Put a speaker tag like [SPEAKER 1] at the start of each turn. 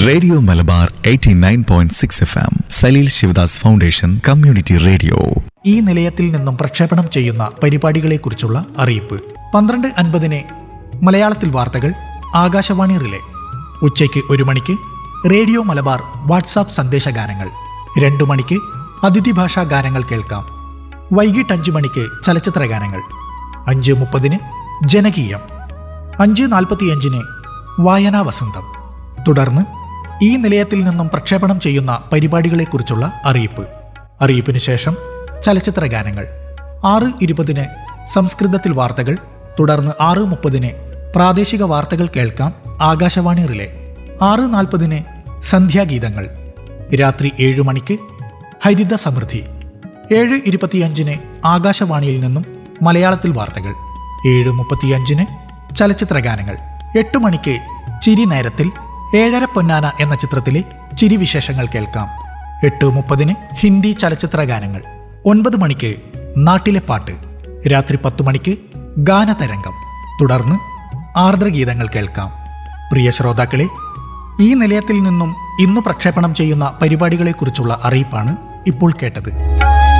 [SPEAKER 1] radio Malabar 89.6 F M Saleel Sivadas foundation community radio
[SPEAKER 2] ഈ നിലയത്തിൽ നിന്നും പ്രക്ഷേപണം ചെയ്യുന്ന പരിപാടികളെക്കുറിച്ചുള്ള അറിയിപ്പ് പന്ത്രണ്ട് അൻപതിന് മലയാളത്തിൽ വാർത്തകൾ ആകാശവാണി റിലേ ഉച്ചയ്ക്ക് ഒരു മണിക്ക് റേഡിയോ മലബാർ വാട്സാപ്പ് സന്ദേശഗാനങ്ങൾ രണ്ടു മണിക്ക് അതിഥി ഭാഷാ ഗാനങ്ങൾ കേൾക്കാം വൈകിട്ട് അഞ്ചു മണിക്ക് ചലച്ചിത്ര ഗാനങ്ങൾ അഞ്ച് മുപ്പതിന് ജനകീയം അഞ്ച് നാൽപ്പത്തിയഞ്ചിന് വായനാ വസന്തം തുടർന്ന് ഈ നിലയത്തിൽ നിന്നും പ്രക്ഷേപണം ചെയ്യുന്ന പരിപാടികളെക്കുറിച്ചുള്ള അറിയിപ്പ് അറിയിപ്പിന് ശേഷം ചലച്ചിത്ര ഗാനങ്ങൾ ആറ് ഇരുപതിന് സംസ്കൃതത്തിൽ വാർത്തകൾ തുടർന്ന് ആറ് മുപ്പതിന് പ്രാദേശിക വാർത്തകൾ കേൾക്കാം ആകാശവാണി റിലേ ആറ് നാൽപ്പതിന് സന്ധ്യാഗീതങ്ങൾ രാത്രി ഏഴു മണിക്ക് ഹരിത സമൃദ്ധി ഏഴ് ഇരുപത്തിയഞ്ചിന് ആകാശവാണിയിൽ നിന്നും മലയാളത്തിൽ വാർത്തകൾ ഏഴ് മുപ്പത്തിയഞ്ചിന് ചലച്ചിത്ര ഗാനങ്ങൾ എട്ട് മണിക്ക് ചിരി നേരത്തിൽ ഏഴര പൊന്നാന എന്ന ചിത്രത്തിലെ ചിരി വിശേഷങ്ങൾ കേൾക്കാം എട്ട് മുപ്പതിന് ഹിന്ദി ചലച്ചിത്ര ഗാനങ്ങൾ ഒൻപത് മണിക്ക് നാട്ടിലെ പാട്ട് രാത്രി പത്തു മണിക്ക് ഗാനതരംഗം തുടർന്ന് ആർദ്രഗീതങ്ങൾ കേൾക്കാം പ്രിയ ശ്രോതാക്കളെ ഈ നിലയത്തിൽ നിന്നും ഇന്ന് പ്രക്ഷേപണം ചെയ്യുന്ന പരിപാടികളെക്കുറിച്ചുള്ള അറിയിപ്പാണ് ഇപ്പോൾ കേട്ടത്